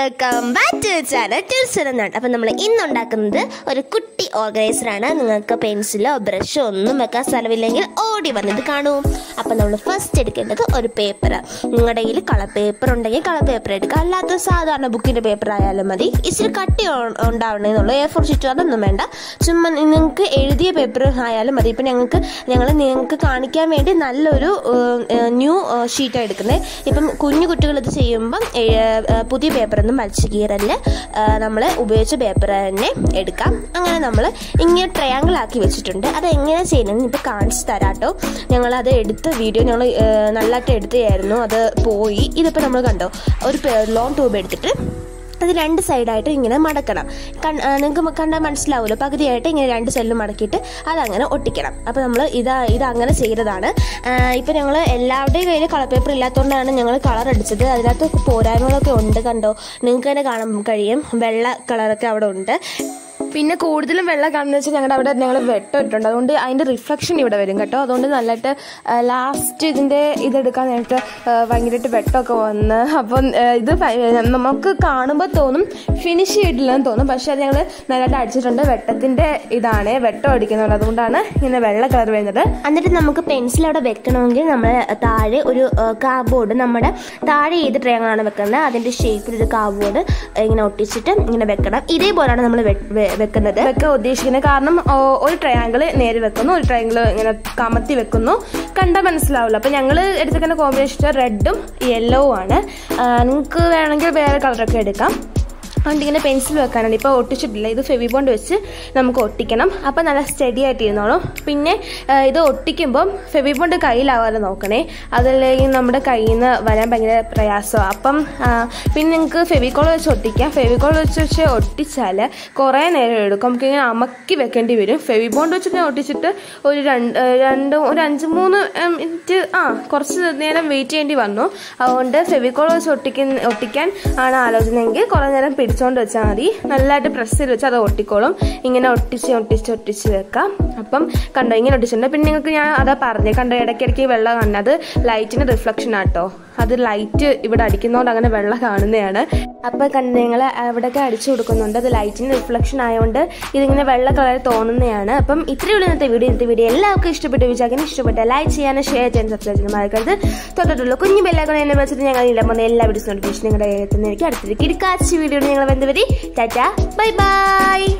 welcome back to channel tuition എന്നാണ് അപ്പം നമ്മൾ ഇന്ന് ഉണ്ടാക്കുന്നത് ഒരു കുട്ടി ഓർഗനൈസറാണ് നിങ്ങൾക്ക് പെൻസിലോ ബ്രഷോ ഒന്നും വെക്കാൻ സ്ഥലമില്ലെങ്കിൽ ഓടി വന്നത് കാണൂ അപ്പം നമ്മൾ ഫസ്റ്റ് എടുക്കേണ്ടത് ഒരു പേപ്പർ നിങ്ങളുടെ കയ്യിൽ കളർ പേപ്പർ ഉണ്ടെങ്കിൽ കളർ പേപ്പർ എടുക്കുക അല്ലാത്ത സാധാരണ ബുക്കിൻ്റെ പേപ്പർ ആയാലും മതി ഇച്ചിരി കട്ടി ഉ- ഉണ്ടാവണമെന്നുള്ളൂ എ ഫോർ ഷീറ്റ് അതൊന്നും വേണ്ട ചുമ്മാ നിങ്ങൾക്ക് എഴുതിയ പേപ്പർ ആയാലും മതി ഇപ്പം ഞങ്ങൾക്ക് ഞങ്ങൾ നിങ്ങൾക്ക് കാണിക്കാൻ വേണ്ടി നല്ലൊരു ന്യൂ ഷീറ്റാണ് എടുക്കുന്നത് ഇപ്പം കുഞ്ഞു കുട്ടികൾ ഇത് ചെയ്യുമ്പം ഏ, ഏ, പുതിയ പേപ്പറൊന്നും വലിച്ചു കീറല് നമ്മൾ ഉപയോഗിച്ച പേപ്പർ തന്നെ എടുക്കാം അങ്ങനെ നമ്മൾ ഇങ്ങനെ ട്രയാങ്കിൾ ആക്കി വെച്ചിട്ടുണ്ട് അത് എങ്ങനെ ചെയ്യണമെന്ന് ഇപ്പോൾ കാണിച്ചു തരാം കേട്ടോ ഞങ്ങളത് എടുത്ത വീഡിയോ ഞങ്ങൾ നല്ലതായിട്ട് എടുത്തതായിരുന്നു അത് പോയി ഇതിപ്പോൾ നമ്മൾ കണ്ടോ ഒരു ലോങ് ട്യൂബ് എടുത്തിട്ട് അത് രണ്ട് സൈഡായിട്ട് ഇങ്ങനെ മടക്കണം നിങ്ങൾക്ക് കണ്ടാൽ മനസ്സിലാവുമല്ലോ പകുതിയായിട്ട് ഇങ്ങനെ രണ്ട് സൈഡിലും മടക്കിയിട്ട് അതങ്ങനെ ഒട്ടിക്കണം അപ്പോൾ നമ്മൾ ഇതാ ഇത് അങ്ങനെ ചെയ്തതാണ് ഇപ്പം ഞങ്ങൾ എല്ലാവരുടെയും കയ്യിൽ കളർ പേപ്പർ ഇല്ലാത്തതുകൊണ്ടാണ് ഞങ്ങൾ കളർ അടിച്ചത് അതിനകത്ത് പോരായ്മകളൊക്കെ ഉണ്ട് കണ്ടോ നിങ്ങൾക്ക് തന്നെ കാണാൻ കഴിയും വെള്ള കളറൊക്കെ അവിടെ ഉണ്ട് പിന്നെ കൂടുതലും വെള്ളം കാണുന്ന വെച്ചാൽ ഞങ്ങളുടെ അവിടെ ഞങ്ങൾ വെട്ടം ഇട്ടുണ്ട് അതുകൊണ്ട് അതിന്റെ റിഫ്ലക്ഷൻ ഇവിടെ വരും കേട്ടോ അതുകൊണ്ട് നല്ലതായിട്ട് ലാസ്റ്റ് ഇതിന്റെ ഇതെടുക്കാൻ നേരത്തെ ഭയങ്കരമായിട്ട് വെട്ടമൊക്കെ വന്ന് അപ്പം ആ, ഇത് ഭയ- നമുക്ക് കാണുമ്പോൾ തോന്നും ഫിനിഷ് ചെയ്തിട്ടില്ലെന്ന് തോന്നും പക്ഷെ അത് ഞങ്ങൾ നല്ലതായിട്ട് അടിച്ചിട്ടുണ്ട് വെട്ടത്തിന്റെ ഇതാണ് വെട്ടം അടിക്കുന്നുണ്ട് അതുകൊണ്ടാണ് ഇങ്ങനെ വെള്ള കളർ വരുന്നത് എന്നിട്ട് നമുക്ക് പെൻസിൽ അവിടെ വെക്കണമെങ്കിൽ നമ്മൾ താഴെ ഒരു കാർഡ്ബോർഡ് നമ്മുടെ താഴെ ഏത് ട്രയാങ്കിളാണ് വെക്കുന്നത് അതിന്റെ ഷേപ്പിൽ ഒരു കാർഡ്ബോർഡ് ഇങ്ങനെ ഒട്ടിച്ചിട്ട് ഇങ്ങനെ വെക്കണം ഇതേപോലെയാണ് നമ്മൾ വെക്കുന്നത് വെക്കാൻ ഉദ്ദേശിക്കുന്നത് കാരണം ഓ, ഒരു ട്രയാങ്കിൾ നേരെ വെക്കുന്നു ഒരു ട്രയാങ്കിൾ ഇങ്ങനെ കമത്തി വെക്കുന്നു കണ്ടാൽ മനസ്സിലാവില്ല അപ്പൊ ഞങ്ങൾ എടുത്തേക്കുന്ന കോമ്പിനേഷൻ റെഡും യെല്ലോവും ആണ് നിങ്ങൾക്ക് വേണമെങ്കിൽ വേറെ കളറൊക്കെ എടുക്കാം അതുകൊണ്ട് ഇങ്ങനെ പെൻസിൽ വെക്കാനാണ് ഇപ്പോൾ ഒട്ടിച്ചിട്ടില്ല ഇത് ഫെവിബോണ്ട് വെച്ച് നമുക്ക് ഒട്ടിക്കണം അപ്പം നല്ല സ്റ്റഡി ആയിട്ട് ഇരുന്നോളും പിന്നെ ആ, ഇത് ഒട്ടിക്കുമ്പം ഫെവിബോണ്ട് കയ്യിലാവാതെ നോക്കണേ അതല്ലെങ്കിൽ നമ്മുടെ കയ്യിൽ നിന്ന് വരാൻ ഭയങ്കര പ്രയാസമാണ് അപ്പം ആ, പിന്നെ നിങ്ങൾക്ക് ഫെവിക്കോൾ വെച്ച് ഒട്ടിക്കാം ഫെവിക്കോൾ വെച്ച് വെച്ച് ഒട്ടിച്ചാൽ കുറേ നേരം എടുക്കും നമുക്ക് ഇങ്ങനെ അമക്കി വെക്കേണ്ടി വരും ഫെവിബോണ്ട് വെച്ച് ഞാൻ ഒട്ടിച്ചിട്ട് ഒരു രണ്ട് ആ, രണ്ട് ഒരു അഞ്ച് മൂന്ന് ഉം, മിനിറ്റ് ആ കുറച്ച് നേരം വെയിറ്റ് ചെയ്യേണ്ടി വന്നു അതുകൊണ്ട് ഫെവിക്കോൾ വെച്ച് ഒട്ടിക്കുന്ന ഒട്ടിക്കാൻ ആണ് ആലോചനയെങ്കിൽ കുറേ നേരം പിടിച്ചോണ്ട് വെച്ചാൽ മതി നല്ലതായിട്ട് പ്രസ് ചെയ്ത് വെച്ചാൽ അത് ഒട്ടിക്കോളും ഇങ്ങനെ ഒട്ടിച്ച് ഒട്ടിച്ച് ഒട്ടിച്ച് വെക്കാം അപ്പം കണ്ടോ ഇങ്ങനെ ഒട്ടിച്ചിട്ടുണ്ട് പിന്നെ നിങ്ങൾക്ക് ഞാൻ അതാ പറഞ്ഞു കണ്ടോ ഇടയ്ക്കിടയ്ക്ക് വെള്ളം കാണുന്നത് അത് ലൈറ്റിന്റെ റിഫ്ലക്ഷൻ ആട്ടോ അത് ലൈറ്റ് ഇവിടെ അടിക്കുന്നതുകൊണ്ട് അങ്ങനെ വെള്ളം കാണുന്നതാണ് അപ്പം കണ്ട് നിങ്ങൾ അവിടെയൊക്കെ അടിച്ചു കൊടുക്കുന്നുണ്ട് അത് ലൈറ്റിന്റെ റിഫ്ലക്ഷൻ ആയതുകൊണ്ട് ഇതിങ്ങനെ വെള്ള കളർ തോന്നുന്നതാണ് അപ്പം ഇത്രയുള്ള ഇന്നത്തെ വീഡിയോ ഇന്നത്തെ വീഡിയോ എല്ലാവർക്കും ഇഷ്ടപ്പെട്ടു വിചാരിക്കാൻ ഇഷ്ടപ്പെട്ട ലൈക്ക് ചെയ്യാനും ഷെയർ ചെയ്യാൻ സബ്സ്ക്രൈബ് ചെയ്യാൻ മറക്കരുത് തൊട്ടിട്ടുള്ള കുഞ്ഞു ബെല്ലാക്കണം എന്നെ വെച്ചിട്ട് ഞങ്ങൾ ഇല്ല പോകുന്ന എല്ലാ വീഡിയോസ് നോട്ടിഫിക്കേഷൻ നിങ്ങളുടെ കയ്യിൽ എത്തുന്നതായിരിക്കും അടുത്തൊരു കിടക്കാച്ച വീഡിയോ ഞങ്ങൾ ബന്ധുവരി ടാറ്റ ബൈ ബൈ